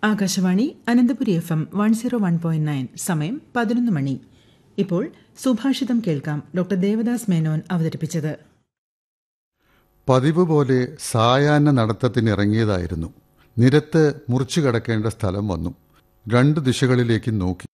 Akashvani Ananthapuri F M one zero one point nine സമയം പതിനൊന്ന് മണി ഇപ്പോൾ സുഭാഷിതം കേൾക്കാം ഡോക്ടർ ദേവദാസ് മേനോൻ അവതരിപ്പിച്ചത് പതിവ് പോലെ സായാഹ്ന നടത്തത്തിനിറങ്ങിയതായിരുന്നു നിരത്ത് മുറിച്ചു കടക്കേണ്ട സ്ഥലം വന്നു രണ്ട് ദിശകളിലേക്ക് നോക്കി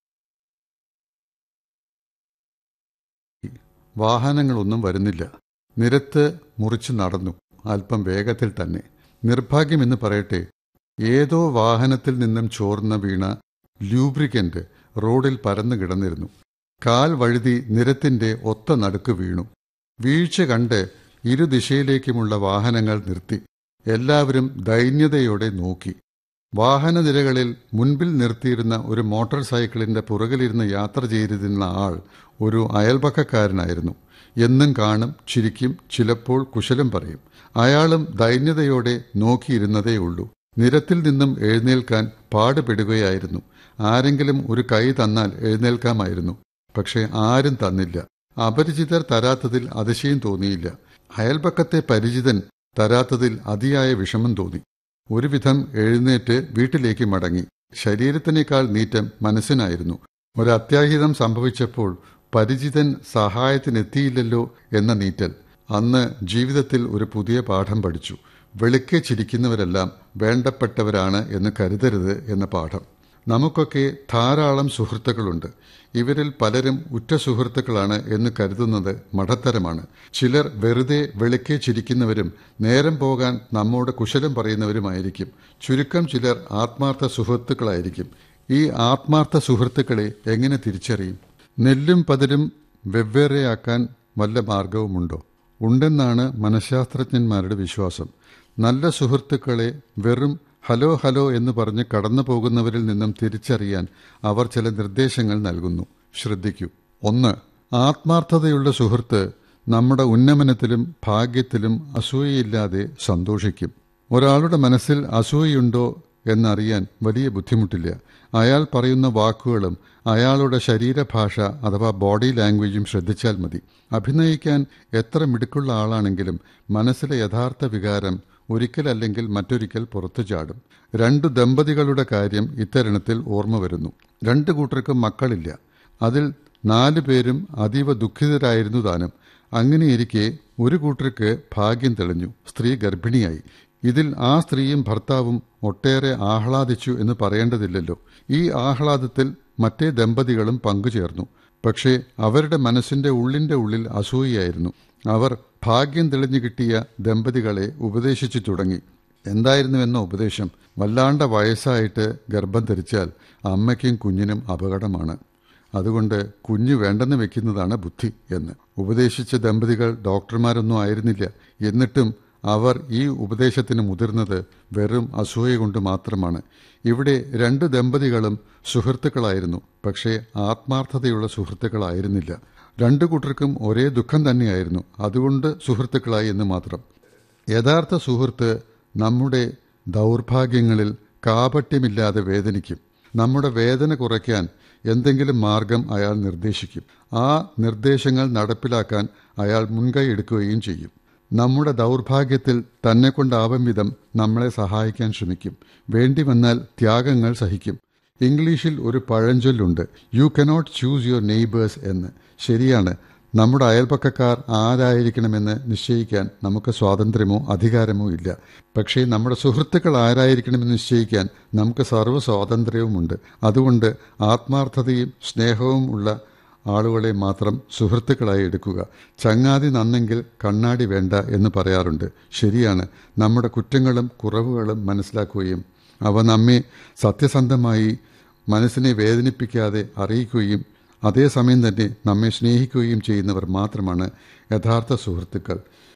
വാഹനങ്ങളൊന്നും വരുന്നില്ല നിരത്ത് മുറിച്ചു നടന്നു അല്പം വേഗത്തിൽ തന്നെ നിർഭാഗ്യമെന്ന് പറയട്ടെ ഏതോ വാഹനത്തിൽ നിന്നും ചോർന്ന വീണ ലൂബ്രിക്കന്റ് റോഡിൽ പരന്നു കിടന്നിരുന്നു കാൽ വഴുതി നിരത്തിന്റെ ഒത്ത നടുക്ക് വീണു വീഴ്ച കണ്ട് ഇരുദിശയിലേക്കുമുള്ള വാഹനങ്ങൾ നിർത്തി എല്ലാവരും ദൈന്യതയോടെ നോക്കി വാഹനനിരകളിൽ മുൻപിൽ നിർത്തിയിരുന്ന ഒരു മോട്ടോർ സൈക്കിളിന്റെ പുറകിലിരുന്ന് യാത്ര ചെയ്തിരുന്ന ആൾ ഒരു അയൽപക്കക്കാരനായിരുന്നു എന്നും കാണും ചിരിക്കും ചിലപ്പോൾ കുശലം പറയും അയാളും ദൈന്യതയോടെ നോക്കിയിരുന്നതേ ഉള്ളൂ നിരത്തിൽ നിന്നും എഴുന്നേൽക്കാൻ പാടുപെടുകയായിരുന്നു ആരെങ്കിലും ഒരു കൈ തന്നാൽ എഴുന്നേൽക്കാമായിരുന്നു പക്ഷെ ആരും തന്നില്ല അപരിചിതർ തരാത്തതിൽ അതിശയം തോന്നിയില്ല അയൽപക്കത്തെ പരിചിതൻ തരാത്തതിൽ അതിയായ വിഷമം തോന്നി ഒരുവിധം എഴുന്നേറ്റ് വീട്ടിലേക്ക് മടങ്ങി ശരീരത്തിനേക്കാൾ നീറ്റം മനസ്സിനായിരുന്നു ഒരു അത്യാഹിതം സംഭവിച്ചപ്പോൾ പരിചിതൻ സഹായത്തിനെത്തിയില്ലല്ലോ എന്ന നീറ്റൽ അന്ന് ജീവിതത്തിൽ ഒരു പുതിയ പാഠം പഠിച്ചു വെളുക്കെ ചിരിക്കുന്നവരെല്ലാം വേണ്ടപ്പെട്ടവരാണ് എന്ന് കരുതരുത് എന്ന പാഠം നമുക്കൊക്കെ ധാരാളം സുഹൃത്തുക്കളുണ്ട് ഇവരിൽ പലരും ഉറ്റ സുഹൃത്തുക്കളാണ് എന്ന് കരുതുന്നത് മഠത്തരമാണ് ചിലർ വെറുതെ വെളുക്കെ ചിരിക്കുന്നവരും നേരം പോകാൻ നമ്മോട് കുശലം പറയുന്നവരുമായിരിക്കും ചുരുക്കം ചിലർ ആത്മാർത്ഥ സുഹൃത്തുക്കളായിരിക്കും ഈ ആത്മാർത്ഥ സുഹൃത്തുക്കളെ എങ്ങനെ തിരിച്ചറിയും നെല്ലും പതിരും വെവ്വേറെയാക്കാൻ വല്ല മാർഗവുമുണ്ടോ ഉണ്ടെന്നാണ് മനഃശാസ്ത്രജ്ഞന്മാരുടെ വിശ്വാസം നല്ല സുഹൃത്തുക്കളെ വെറും ഹലോ ഹലോ എന്ന് പറഞ്ഞ് കടന്നു പോകുന്നവരിൽ നിന്നും തിരിച്ചറിയാൻ അവർ ചില നിർദ്ദേശങ്ങൾ നൽകുന്നു ശ്രദ്ധിക്കൂ ഒന്ന് ആത്മാർത്ഥതയുള്ള സുഹൃത്ത് നമ്മുടെ ഉന്നമനത്തിലും ഭാഗ്യത്തിലും അസൂയയില്ലാതെ സന്തോഷിക്കും ഒരാളുടെ മനസ്സിൽ അസൂയയുണ്ടോ എന്നറിയാൻ വലിയ ബുദ്ധിമുട്ടില്ല അയാൾ പറയുന്ന വാക്കുകളും അയാളുടെ ശരീരഭാഷ അഥവാ ബോഡി ലാംഗ്വേജും ശ്രദ്ധിച്ചാൽ മതി അഭിനയിക്കാൻ എത്ര മിടുക്കുള്ള ആളാണെങ്കിലും മനസ്സിലെ യഥാർത്ഥ വികാരം ഒരിക്കലല്ലെങ്കിൽ മറ്റൊരിക്കൽ പുറത്തു ചാടും രണ്ടു ദമ്പതികളുടെ കാര്യം ഇത്തരണത്തിൽ ഓർമ്മ വരുന്നു രണ്ടു കൂട്ടർക്കും മക്കളില്ല അതിൽ നാലു പേരും അതീവ ദുഃഖിതരായിരുന്നു താനും അങ്ങനെയിരിക്കെ ഒരു കൂട്ടർക്ക് ഭാഗ്യം തെളിഞ്ഞു സ്ത്രീ ഗർഭിണിയായി ഇതിൽ ആ സ്ത്രീയും ഭർത്താവും ഒട്ടേറെ ആഹ്ലാദിച്ചു എന്ന് പറയേണ്ടതില്ലല്ലോ ഈ ആഹ്ലാദത്തിൽ മറ്റേ ദമ്പതികളും പങ്കുചേർന്നു പക്ഷേ അവരുടെ മനസ്സിന്റെ ഉള്ളിന്റെ ഉള്ളിൽ അസൂയായിരുന്നു അവർ ഭാഗ്യം തെളിഞ്ഞു കിട്ടിയ ദമ്പതികളെ ഉപദേശിച്ചു തുടങ്ങി എന്തായിരുന്നുവെന്ന ഉപദേശം വല്ലാണ്ട വയസ്സായിട്ട് ഗർഭം ധരിച്ചാൽ അമ്മയ്ക്കും കുഞ്ഞിനും അപകടമാണ് അതുകൊണ്ട് കുഞ്ഞു വേണ്ടെന്ന് വെക്കുന്നതാണ് ബുദ്ധി എന്ന് ഉപദേശിച്ച ദമ്പതികൾ ഡോക്ടർമാരൊന്നും ആയിരുന്നില്ല എന്നിട്ടും അവർ ഈ ഉപദേശത്തിന് മുതിർന്നത് വെറും അസൂയ കൊണ്ട് മാത്രമാണ് ഇവിടെ രണ്ട് ദമ്പതികളും സുഹൃത്തുക്കളായിരുന്നു പക്ഷേ ആത്മാർത്ഥതയുള്ള സുഹൃത്തുക്കളായിരുന്നില്ല രണ്ടു കൂട്ടർക്കും ഒരേ ദുഃഖം തന്നെയായിരുന്നു അതുകൊണ്ട് സുഹൃത്തുക്കളായി എന്ന് മാത്രം യഥാർത്ഥ സുഹൃത്ത് നമ്മുടെ ദൗർഭാഗ്യങ്ങളിൽ കാപട്യമില്ലാതെ വേദനിക്കും നമ്മുടെ വേദന കുറയ്ക്കാൻ എന്തെങ്കിലും മാർഗം അയാൾ നിർദ്ദേശിക്കും ആ നിർദ്ദേശങ്ങൾ നടപ്പിലാക്കാൻ അയാൾ മുൻകൈ എടുക്കുകയും ചെയ്യും നമ്മുടെ ദൗർഭാഗ്യത്തിൽ തന്നെ കൊണ്ടാവും വിധം നമ്മളെ സഹായിക്കാൻ ശ്രമിക്കും വേണ്ടി വന്നാൽ ത്യാഗങ്ങൾ സഹിക്കും ഇംഗ്ലീഷിൽ ഒരു പഴഞ്ചൊല്ലുണ്ട് you cannot choose your neighbours എന്ന് ശരിയാണ് നമ്മുടെ അയൽപക്കക്കാർ ആരായിരിക്കണമെന്ന് നിശ്ചയിക്കാൻ നമുക്ക് സ്വാതന്ത്ര്യമോ അധികാരമോ ഇല്ല പക്ഷേ നമ്മുടെ സുഹൃത്തുക്കൾ ആരായിരിക്കണമെന്ന് നിശ്ചയിക്കാൻ നമുക്ക് സർവ്വ സ്വാതന്ത്ര്യവുമുണ്ട് അതുകൊണ്ട് ആത്മാർത്ഥതയും സ്നേഹവും ഉള്ള ആളുകളെ മാത്രം സുഹൃത്തുക്കളായി എടുക്കുക ചങ്ങാതി നന്നെങ്കിൽ കണ്ണാടി വേണ്ട എന്ന് പറയാറുണ്ട് ശരിയാണ് നമ്മുടെ കുറ്റങ്ങളും കുറവുകളും മനസ്സിലാക്കുകയും അവ നമ്മെ സത്യസന്ധമായി മനസ്സിനെ വേദനിപ്പിക്കാതെ അറിയിക്കുകയും അതേസമയം തന്നെ നമ്മെ സ്നേഹിക്കുകയും ചെയ്യുന്നവർ മാത്രമാണ് യഥാർത്ഥ സുഹൃത്തുക്കൾ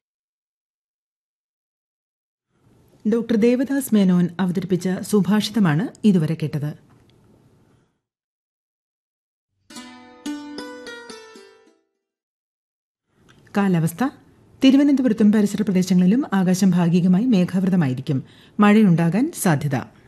ഡോക്ടർ ദേവദാസ് മേനോൻ അവതരിപ്പിച്ച സുഭാഷിതമാണ് ഇതുവരെ കേട്ടത് കാലാവസ്ഥ തിരുവനന്തപുരത്തും പരിസര പ്രദേശങ്ങളിലും ആകാശം ഭാഗികമായി മേഘാവൃതമായിരിക്കും മഴയുണ്ടാകാൻ സാധ്യത